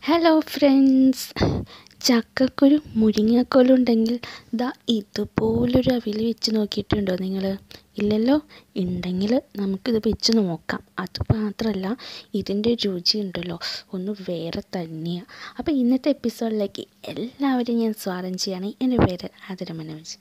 hello friends ചക്കക്കുരു മുരിങ്ങക്കോലും ഉണ്ടെങ്കിൽ ദാ ഇതുപോലൊരു അവിയൽ വെച്ച് നോക്കിയിട്ടുണ്ടോ നിങ്ങൾ ഇല്ലല്ലോ ഉണ്ടെങ്കിൽ നമുക്കിത് വെച്ച് നോക്കാം അത് മാത്രമല്ല ഇതിൻ്റെ രുചി ഉണ്ടല്ലോ ഒന്ന് വേറെ തന്നെയാണ് അപ്പോൾ ഇന്നത്തെ എപ്പിസോഡിലേക്ക് എല്ലാവരെയും ഞാൻ സ്വാഗതം ചെയ്യാണ് എൻ്റെ പേര് ആതിര മനോജ്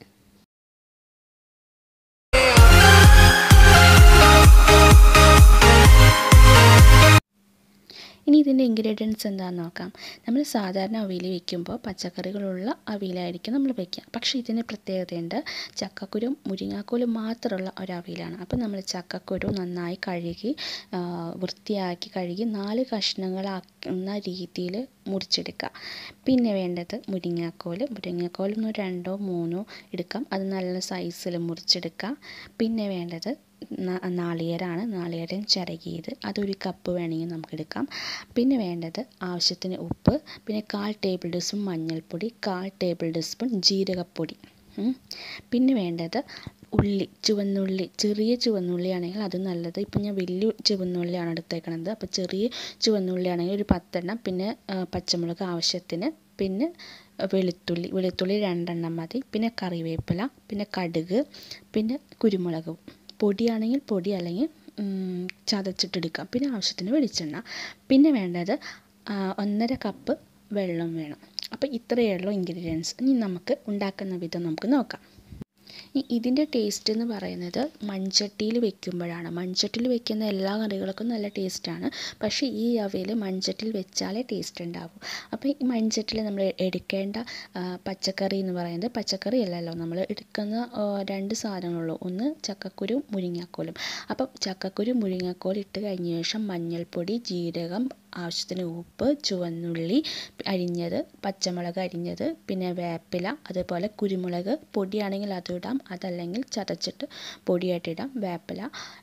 ഇനി ഇതിൻ്റെ ഇൻഗ്രീഡിയൻസ് എന്താണെന്ന് നോക്കാം നമ്മൾ സാധാരണ അവിയൽ വയ്ക്കുമ്പോൾ പച്ചക്കറികളുള്ള അവിയലായിരിക്കും നമ്മൾ വയ്ക്കുക പക്ഷേ ഇതിന് പ്രത്യേകതയുണ്ട് ചക്കക്കുരും മുരിങ്ങാക്കോലും മാത്രമുള്ള ഒരു അവിയലാണ് അപ്പോൾ നമ്മൾ ചക്കക്കുരു നന്നായി കഴുകി വൃത്തിയാക്കി കഴുകി നാല് കഷ്ണങ്ങളാക്കുന്ന രീതിയിൽ മുറിച്ചെടുക്കുക പിന്നെ വേണ്ടത് മുരിങ്ങാക്കോൽ മുരിങ്ങാക്കോൽ ഒന്ന് രണ്ടോ മൂന്നോ എടുക്കാം അത് നല്ല സൈസിൽ മുറിച്ചെടുക്കുക പിന്നെ വേണ്ടത് നാളികേരമാണ് നാളികേരം ചിരകിയത് അതൊരു കപ്പ് വേണമെങ്കിൽ നമുക്ക് എടുക്കാം പിന്നെ വേണ്ടത് ആവശ്യത്തിന് ഉപ്പ് പിന്നെ കാൽ ടേബിൾ ടീസ്പൂൺ മഞ്ഞൾപ്പൊടി കാൽ ടേബിൾ ടീസ്പൂൺ ജീരകപ്പൊടി പിന്നെ വേണ്ടത് ഉള്ളി ചുവന്നുള്ളി ചെറിയ ചുവന്നുള്ളി ആണെങ്കിൽ അത് നല്ലത് ഇപ്പം ഞാൻ വലിയ ചുവന്നുള്ളിയാണ് എടുത്തേക്കണത് അപ്പോൾ ചെറിയ ചുവന്നുള്ളി ആണെങ്കിൽ ഒരു പത്തെണ്ണം പിന്നെ പച്ചമുളക് ആവശ്യത്തിന് പിന്നെ വെളുത്തുള്ളി വെളുത്തുള്ളി രണ്ടെണ്ണം മതി പിന്നെ കറിവേപ്പില പിന്നെ കടുക് പിന്നെ കുരുമുളകും പൊടിയാണെങ്കിൽ പൊടി അല്ലെങ്കിൽ ചതച്ചിട്ടെടുക്കാം പിന്നെ ആവശ്യത്തിന് വെളിച്ചെണ്ണ പിന്നെ വേണ്ടത് ഒന്നര കപ്പ് വെള്ളം വേണം അപ്പോൾ ഇത്രയേ ഉള്ളൂ ഇൻഗ്രീഡിയൻസ് ഇനി നമുക്ക് ഉണ്ടാക്കുന്ന വിധം നമുക്ക് നോക്കാം ഇതിൻ്റെ ടേസ്റ്റ് എന്ന് പറയുന്നത് മൺചട്ടിയിൽ വെക്കുമ്പോഴാണ് മൺചട്ടിയിൽ വെക്കുന്ന എല്ലാ കറികൾക്കും നല്ല ടേസ്റ്റാണ് പക്ഷേ ഈ അവയിൽ മൺചട്ടിയിൽ വെച്ചാലേ ടേസ്റ്റ് ഉണ്ടാവും അപ്പോൾ ഈ മൺചട്ടിയിൽ നമ്മൾ എടുക്കേണ്ട പച്ചക്കറി എന്ന് പറയുന്നത് പച്ചക്കറി അല്ലല്ലോ നമ്മൾ എടുക്കുന്ന രണ്ട് സാധനങ്ങളുള്ളൂ ഒന്ന് ചക്കക്കുരു മുരിങ്ങാക്കോലും അപ്പം ചക്കക്കുരു മുരിങ്ങാക്കോൽ ഇട്ട് കഴിഞ്ഞ ശേഷം മഞ്ഞൾപ്പൊടി ജീരകം ആവശ്യത്തിന് ഉപ്പ് ചുവന്നുള്ളി അരിഞ്ഞത് പച്ചമുളക് അരിഞ്ഞത് പിന്നെ വേപ്പില അതുപോലെ കുരുമുളക് പൊടിയാണെങ്കിൽ അത് ഇടാം അതല്ലെങ്കിൽ ചതച്ചിട്ട് പൊടിയായിട്ട് ഇടാം വേപ്പില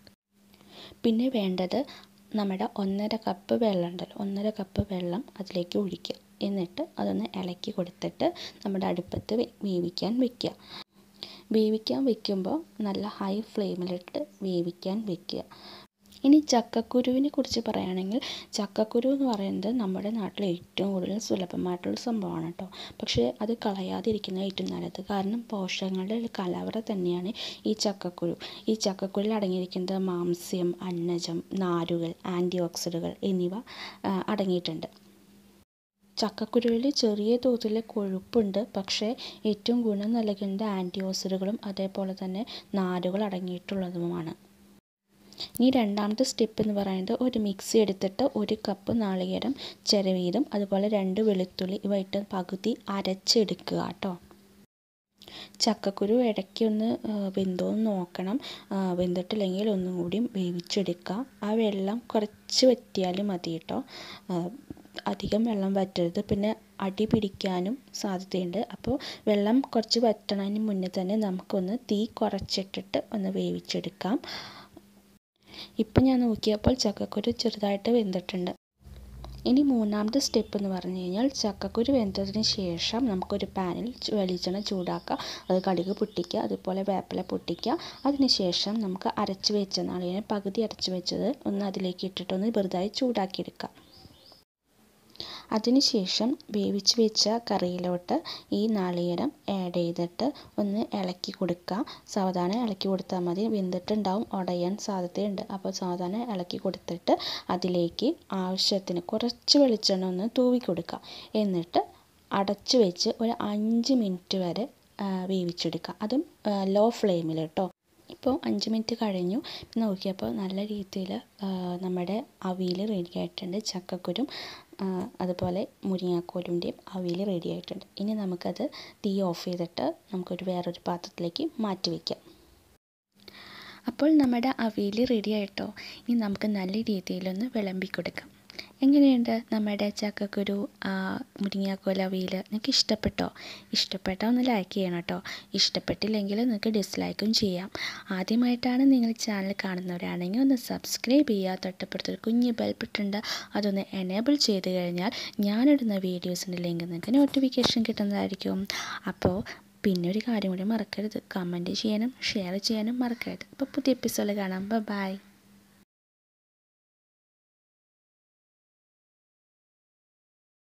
പിന്നെ വേണ്ടത് നമ്മുടെ ഒന്നര കപ്പ് വെള്ളം ഉണ്ടല്ലോ ഒന്നര കപ്പ് വെള്ളം അതിലേക്ക് ഒഴിക്കുക എന്നിട്ട് അതൊന്ന് ഇളക്കി കൊടുത്തിട്ട് നമ്മുടെ അടുപ്പത്ത് വേവിക്കാൻ വെക്കുക വേവിക്കാൻ വെക്കുമ്പോൾ നല്ല ഹൈ ഫ്ലെയിമിലിട്ട് വേവിക്കാൻ വെക്കുക ഇനി ചക്കക്കുരുവിനെ കുറിച്ച് പറയുകയാണെങ്കിൽ ചക്കക്കുരു എന്ന് പറയുന്നത് നമ്മുടെ നാട്ടിൽ ഏറ്റവും കൂടുതൽ സുലഭമായിട്ടുള്ള സംഭവമാണ് കേട്ടോ പക്ഷേ അത് കളയാതിരിക്കുന്നത് ഏറ്റവും നല്ലത് കാരണം പോഷകങ്ങളുടെ കലവറ തന്നെയാണ് ഈ ചക്കക്കുരു ഈ ചക്കക്കുരുവിൽ അടങ്ങിയിരിക്കുന്നത് മാംസ്യം അന്നജം നാരുകൾ ആൻറ്റി ഓക്സിഡുകൾ എന്നിവ അടങ്ങിയിട്ടുണ്ട് ചക്കക്കുരുവിൽ ചെറിയ തോതിൽ കൊഴുപ്പുണ്ട് പക്ഷേ ഏറ്റവും ഗുണം നൽകേണ്ട ആൻറ്റി ഓക്സിഡുകളും അതേപോലെ തന്നെ നാരുകൾ അടങ്ങിയിട്ടുള്ളതുമാണ് ഇനി രണ്ടാമത്തെ സ്റ്റെപ്പ് എന്ന് പറയുന്നത് ഒരു മിക്സി എടുത്തിട്ട് ഒരു കപ്പ് നാളികേരം ചിരവിയതും അതുപോലെ രണ്ട് വെളുത്തുള്ളി ഇവ ഇട്ട് പകുതി അരച്ചെടുക്കുക കേട്ടോ ചക്കക്കുരു ഇടയ്ക്ക് ഒന്ന് വെന്തോന്ന് നോക്കണം വെന്തിട്ടില്ലെങ്കിൽ ഒന്നും കൂടി വേവിച്ചെടുക്കുക ആ വെള്ളം കുറച്ച് വറ്റിയാലും മതി കേട്ടോ അധികം വെള്ളം വറ്റരുത് പിന്നെ അടി പിടിക്കാനും സാധ്യതയുണ്ട് അപ്പോൾ വെള്ളം കുറച്ച് വറ്റണതിന് മുന്നേ തന്നെ നമുക്കൊന്ന് തീ കുറച്ചിട്ടിട്ട് ഒന്ന് വേവിച്ചെടുക്കാം ഇപ്പം ഞാൻ നോക്കിയപ്പോൾ ചക്കക്കുരു ചെറുതായിട്ട് വെന്തിട്ടുണ്ട് ഇനി മൂന്നാമത്തെ സ്റ്റെപ്പ് എന്ന് പറഞ്ഞു കഴിഞ്ഞാൽ ചക്കക്കുരു വെന്തതിന് ശേഷം നമുക്കൊരു പാനിൽ വെളിച്ചെണ്ണ ചൂടാക്കുക അത് കടുക് പൊട്ടിക്കുക അതുപോലെ വേപ്പില പൊട്ടിക്കുക അതിന് ശേഷം നമുക്ക് അരച്ച് വെച്ച നാളികേരം പകുതി അരച്ച് വെച്ചത് ഒന്ന് അതിലേക്ക് ഇട്ടിട്ടൊന്ന് വെറുതായി ചൂടാക്കിയെടുക്കുക അതിനുശേഷം വേവിച്ച് വെച്ച കറിയിലോട്ട് ഈ നാളികേരം ആഡ് ചെയ്തിട്ട് ഒന്ന് ഇളക്കി കൊടുക്കുക സാവധാനം ഇളക്കി കൊടുത്താൽ മതി വെന്തിട്ടുണ്ടാവും ഉടയാൻ സാധ്യതയുണ്ട് അപ്പോൾ സാവധാനം ഇളക്കി കൊടുത്തിട്ട് അതിലേക്ക് ആവശ്യത്തിന് കുറച്ച് വെളിച്ചെണ്ണ ഒന്ന് തൂവി കൊടുക്കുക എന്നിട്ട് അടച്ചു വെച്ച് ഒരു അഞ്ച് മിനിറ്റ് വരെ വേവിച്ചെടുക്കുക അതും ലോ ഫ്ലെയിമിൽ കേട്ടോ ഇപ്പോൾ അഞ്ച് മിനിറ്റ് കഴിഞ്ഞു നോക്കിയപ്പോൾ നല്ല രീതിയിൽ നമ്മുടെ അവിയൽ റെഡി ആയിട്ടുണ്ട് ചക്കക്കുരും അതുപോലെ മുരിങ്ങാക്കോലിൻ്റെയും അവിയൽ റെഡി ആയിട്ടുണ്ട് ഇനി നമുക്കത് തീ ഓഫ് ചെയ്തിട്ട് നമുക്കൊരു വേറൊരു പാത്രത്തിലേക്ക് മാറ്റി വയ്ക്കാം അപ്പോൾ നമ്മുടെ അവിയൽ റെഡി ആയിട്ടോ ഇനി നമുക്ക് നല്ല രീതിയിലൊന്ന് വിളമ്പി കൊടുക്കാം എങ്ങനെയുണ്ട് നമ്മുടെ ചക്കക്കുരു മുരിങ്ങാക്കോല അവിയൽ നിങ്ങൾക്ക് ഇഷ്ടപ്പെട്ടോ ഇഷ്ടപ്പെട്ടാൽ ഒന്ന് ലൈക്ക് ചെയ്യണം കേട്ടോ ഇഷ്ടപ്പെട്ടില്ലെങ്കിൽ നിങ്ങൾക്ക് ഡിസ്ലൈക്കും ചെയ്യാം ആദ്യമായിട്ടാണ് നിങ്ങൾ ചാനൽ കാണുന്നവരാണെങ്കിൽ ഒന്ന് സബ്സ്ക്രൈബ് ചെയ്യുക തൊട്ടപ്പുറത്തൊരു കുഞ്ഞ് ബെൽബിട്ടുണ്ട് അതൊന്ന് എനേബിൾ ചെയ്ത് കഴിഞ്ഞാൽ ഞാനിടുന്ന വീഡിയോസിൻ്റെ ലിങ്ക് നിങ്ങൾക്ക് നോട്ടിഫിക്കേഷൻ കിട്ടുന്നതായിരിക്കും അപ്പോൾ പിന്നെ ഒരു കാര്യം കൂടി മറക്കരുത് കമൻറ്റ് ചെയ്യാനും ഷെയർ ചെയ്യാനും മറക്കരുത് അപ്പോൾ പുതിയ എപ്പിസോഡ് കാണാം ബൈ